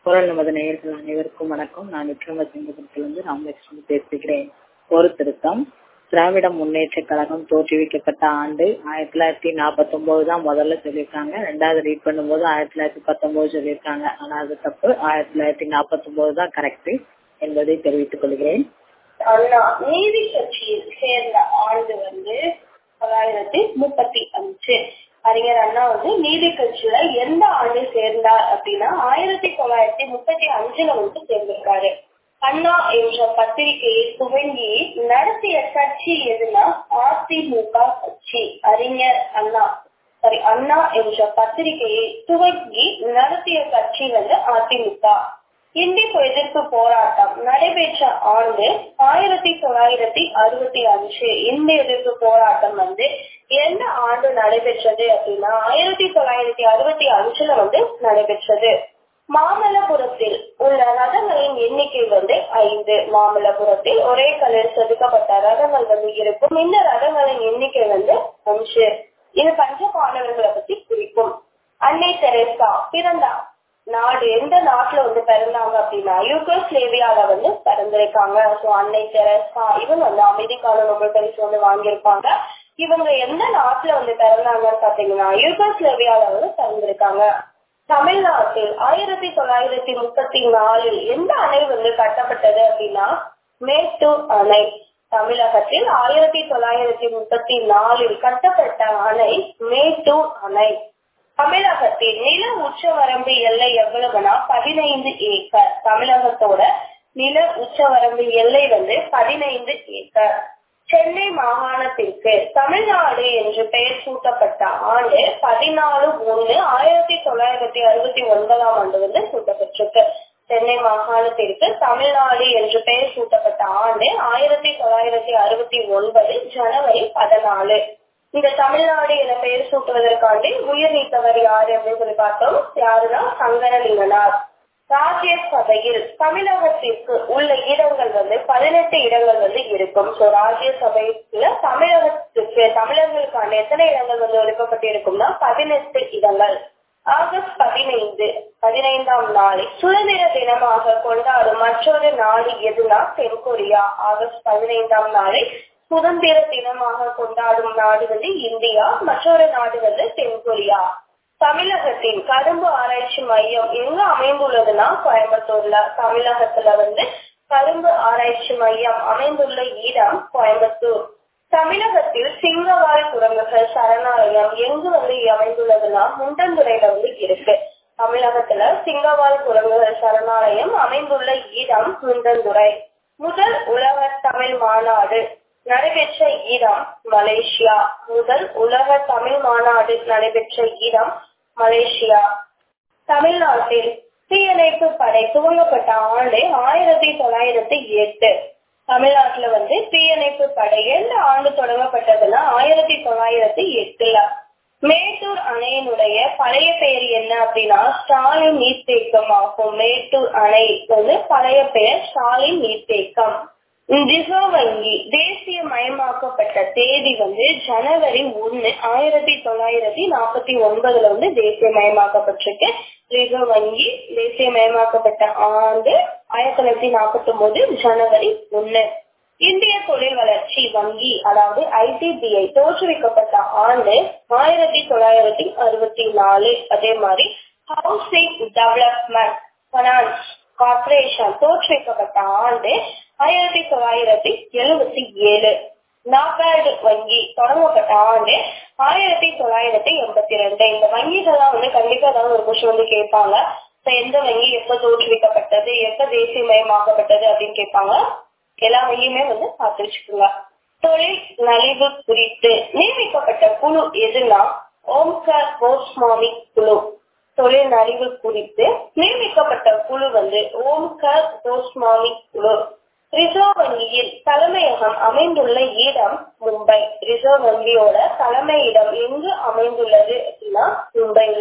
குரல் நமது நேயர்கள் அனைவருக்கும் வணக்கம் நான் விக்ரமசிங்கபுரத்திலிருந்து ராமலட்சுமி பேசுகிறேன் ஒரு திருத்தம் திராவிட முன்னேற்ற கழகம் தோற்றுவிக்கப்பட்ட ஆண்டு ஆயிரத்தி தொள்ளாயிரத்தி நாற்பத்தி ஒன்பது தான் முதல்ல சொல்லியிருக்காங்க ரெண்டாவது ரீட் பண்ணும்போது ஆயிரத்தி தொள்ளாயிரத்தி பத்தொன்பது சொல்லியிருக்காங்க ஆனா அது தப்பு ஆயிரத்தி தொள்ளாயிரத்தி நாற்பத்தி ஒன்பது தான் கரெக்ட் என்பதை தெரிவித்துக் கொள்கிறேன் அண்ணா நீதி கட்சியில் சேர்ந்த ஆண்டு வந்து தொள்ளாயிரத்தி முப்பத்தி அஞ்சு அறிஞர் அண்ணா வந்து நீதி கட்சியில எந்த ஆண்டு சேர்ந்தார் அப்படின்னா ஆயிரத்தி தொள்ளாயிரத்தி முப்பத்தி அஞ்சுல வந்து சேர்ந்திருக்காரு அண்ணா என்ற பத்திரிகையை துவங்கி நடத்திய கட்சி எதுனா அதிமுக கட்சி அறிஞர் அண்ணா சாரி அண்ணா என்ற பத்திரிகையை துவங்கி நடத்திய கட்சி வந்து அதிமுக இந்திய எதிர்ப்பு போராட்டம் நடைபெற்ற ஆண்டு ஆயிரத்தி தொள்ளாயிரத்தி அறுபத்தி அஞ்சு இந்திய எதிர்ப்பு போராட்டம் வந்து எந்த ஆண்டு நடைபெற்றது அப்படின்னா ஆயிரத்தி தொள்ளாயிரத்தி அறுபத்தி அஞ்சுல வந்து நடைபெற்றது மாமல்லபுரத்தில் உள்ள ரதங்களின் எண்ணிக்கை வந்து ஐந்து மாமல்லபுரத்தில் ஒரே கல்லில் செதுக்கப்பட்ட ரதங்கள் வந்து இருக்கும் இந்த ரதங்களின் எண்ணிக்கை வந்து அஞ்சு இது பஞ்ச பாண்டவர்களை பத்தி குறிக்கும் அன்னை தெரேசா பிறந்தா நாடு எந்த நாட்டுல வந்து பிறந்தாங்க அப்படின்னா யூகோஸ்லேவியால வந்து பிறந்திருக்காங்க சோ அன்னை தெரேசா இவங்க வந்து அமைதிக்கான நோபல் பரிசு வந்து வாங்கியிருப்பாங்க இவங்க எந்த நாட்டுல வந்து பிறந்தாங்கன்னு பாத்தீங்கன்னா யூகோஸ்லேவியால வந்து பிறந்திருக்காங்க தமிழ்நாட்டில் ஆயிரத்தி தொள்ளாயிரத்தி முப்பத்தி நாலில் எந்த அணை வந்து கட்டப்பட்டது அப்படின்னா மேட்டூர் அணை தமிழகத்தில் ஆயிரத்தி தொள்ளாயிரத்தி முப்பத்தி நாலில் கட்டப்பட்ட அணை மேட்டூர் அணை தமிழகத்தில் நில உச்சவரம்பு எல்லை எவ்வளவுனா பதினைந்து ஏக்கர் தமிழகத்தோட நில உச்சவரம்பு எல்லை வந்து பதினைந்து ஏக்கர் சென்னை மாகாணத்திற்கு தமிழ்நாடு என்று பெயர் சூட்டப்பட்ட ஆண்டு பதினாலு ஒண்ணு ஆயிரத்தி தொள்ளாயிரத்தி அறுபத்தி ஒன்பதாம் ஆண்டு வந்து சூட்டப்பட்டிருக்கு சென்னை மாகாணத்திற்கு தமிழ்நாடு என்று பெயர் சூட்டப்பட்ட ஆண்டு ஆயிரத்தி தொள்ளாயிரத்தி அறுபத்தி ஒன்பது ஜனவரி பதினாலு இந்த தமிழ்நாடு என பெயர் சூட்டுவதற்காண்டி உயிர் நீத்தவர் யாரு அப்படின்னு சொல்லி பார்த்தோம் யாருன்னா சங்கரலிங்கனார் ராஜ்யசபையில் தமிழகத்திற்கு உள்ள இடங்கள் வந்து பதினெட்டு இடங்கள் வந்து இருக்கும் சோ ராஜ்யசபையில தமிழகத்துக்கு தமிழர்களுக்கான எத்தனை இடங்கள் வந்து ஒதுக்கப்பட்டிருக்கும்னா பதினெட்டு இடங்கள் ஆகஸ்ட் பதினைந்து பதினைந்தாம் நாளை சுதந்திர தினமாக கொண்டாடும் மற்றொரு நாடு எதுனா தென்கொரியா ஆகஸ்ட் பதினைந்தாம் நாளை சுதந்திர தினமாக கொண்டாடும் நாடு வந்து இந்தியா மற்றொரு நாடு வந்து தென்கொரியா தமிழகத்தின் கரும்பு ஆராய்ச்சி மையம் எங்க அமைந்துள்ளதுன்னா கோயம்புத்தூர்ல தமிழகத்துல வந்து கரும்பு ஆராய்ச்சி மையம் அமைந்துள்ள இடம் கோயம்புத்தூர் தமிழகத்தில் சிங்கவால் குரங்குகள் சரணாலயம் எங்கு வந்து அமைந்துள்ளதுன்னா முண்டந்துறையில வந்து இருக்கு தமிழகத்துல சிங்கவால் குரங்குகள் சரணாலயம் அமைந்துள்ள இடம் முண்டந்துறை முதல் உலக தமிழ் மாநாடு நடைபெற்ற இடம் மலேசியா முதல் உலக தமிழ் மாநாடு நடைபெற்ற இடம் மலேசியா தமிழ்நாட்டில் தீயணைப்பு படை துவங்கப்பட்ட ஆண்டு ஆயிரத்தி தொள்ளாயிரத்தி எட்டு தமிழ்நாட்டுல வந்து தீயணைப்பு படை எந்த ஆண்டு தொடங்கப்பட்டதுன்னா ஆயிரத்தி தொள்ளாயிரத்தி எட்டுல மேட்டூர் அணையினுடைய பழைய பெயர் என்ன அப்படின்னா ஸ்டாலின் நீர்த்தேக்கம் ஆகும் மேட்டூர் அணை வந்து பழைய பெயர் ஸ்டாலின் நீர்த்தேக்கம் ரிசர்வ் வங்கி தேசிய மயமாக்கப்பட்ட தேதி வந்து ஜனவரி ஒன்னு ஆயிரத்தி தொள்ளாயிரத்தி நாற்பத்தி ஒன்பதுல வந்து தேசிய மயமாக்கப்பட்டிருக்கு ரிசர்வ் வங்கி தேசிய மயமாக்கப்பட்ட ஆண்டு ஆயிரத்தி தொள்ளாயிரத்தி நாற்பத்தி ஒன்பது ஜனவரி ஒன்னு இந்திய தொழில் வளர்ச்சி வங்கி அதாவது ஐடிபிஐ தோற்றுவிக்கப்பட்ட ஆண்டு ஆயிரத்தி தொள்ளாயிரத்தி அறுபத்தி நாலு அதே மாதிரி ஹவுசிங் டெவலப்மெண்ட் பைனான்ஸ் கார்பரேஷன் தோற்றுவிக்கப்பட்ட ஆண்டு ஆயிரத்தி தொள்ளாயிரத்தி எழுபத்தி ஏழு நாபார்டு வங்கி தொடங்கப்பட்ட ஆண்டு ஆயிரத்தி தொள்ளாயிரத்தி எண்பத்தி ரெண்டு இந்த வங்கிகள்லாம் வந்து கண்டிப்பா ஏதாவது ஒரு கொஸ்டின் வந்து கேட்பாங்க எந்த வங்கி எப்ப தோற்றுவிக்கப்பட்டது எப்ப தேசியமயமாக்கப்பட்டது அப்படின்னு கேட்பாங்க எல்லா வங்கியுமே வந்து பார்த்து வச்சுக்கோங்க தொழில் நலிவு குறித்து நியமிக்கப்பட்ட குழு எதுனா ஓம்கார் கோஸ்மாமி குழு தொழில் நலிவு குறித்து நியமிக்கப்பட்ட குழு வந்து ஓம்கார் கோஸ்மாமி குழு ரிசர்வ் வங்கியில் தலைமையகம் அமைந்துள்ள இடம் மும்பை ரிசர்வ் வங்கியோட தலைமையிடம் எங்கு அமைந்துள்ளது அப்படின்னா மும்பைல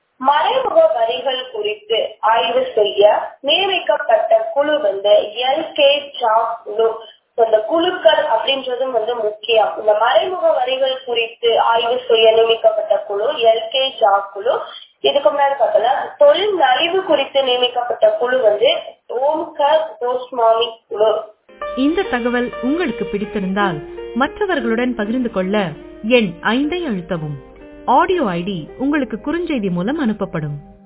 மறைமுக வரிகள் குறித்து ஆய்வு செய்ய நியமிக்கப்பட்ட குழு வந்து எல் கே ஜாப் குழு இந்த குழுக்கள் அப்படின்றதும் வந்து முக்கியம் இந்த மறைமுக வரிகள் குறித்து ஆய்வு செய்ய நியமிக்கப்பட்ட குழு எல் கே ஜா குழு இதுக்கு முன்னாடி பார்த்தோம்னா தொழில் நலிவு குறித்து நியமிக்கப்பட்ட குழு வந்து ஓம்கர் கோஸ்வாமி குழு இந்த தகவல் உங்களுக்கு பிடித்திருந்தால் மற்றவர்களுடன் பகிர்ந்து கொள்ள எண் ஐந்தை அழுத்தவும் ஆடியோ ஐடி உங்களுக்கு குறுஞ்செய்தி மூலம் அனுப்பப்படும்